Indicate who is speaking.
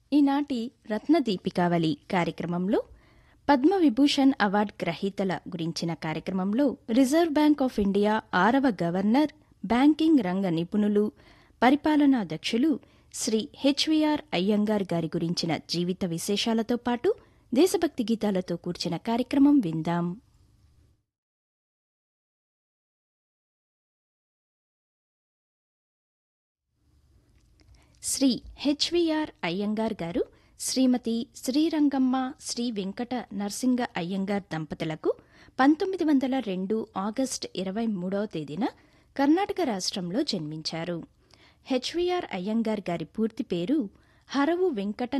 Speaker 1: ఈనాటి రత్నదీపికావళి కార్యక్రమంలో పద్మవిభూషణ్ అవార్డు గ్రహీతల గురించిన కార్యక్రమంలో రిజర్వ్ బ్యాంక్ ఆఫ్ ఇండియా ఆరవ గవర్నర్ బ్యాంకింగ్ రంగ నిపుణులు పరిపాలనా దక్షులు శ్రీ హెచ్విఆర్ అయ్యంగార్ గారి గురించిన జీవిత విశేషాలతో పాటు దేశభక్తి గీతాలతో కూర్చిన కార్యక్రమం విందాం శ్రీ హెచ్విఆర్ అయ్యంగార్ గారు శ్రీమతి శ్రీరంగమ్మ శ్రీ వెంకట నరసింగ అయ్యంగార్ దంపతులకు పంతొమ్మిది వందల రెండు ఆగస్టు ఇరవై మూడవ తేదీన కర్ణాటక రాష్ట్రంలో జన్మించారు హెచ్విఆర్ అయ్యంగార్ గారి పూర్తి పేరు హరవు వెంకట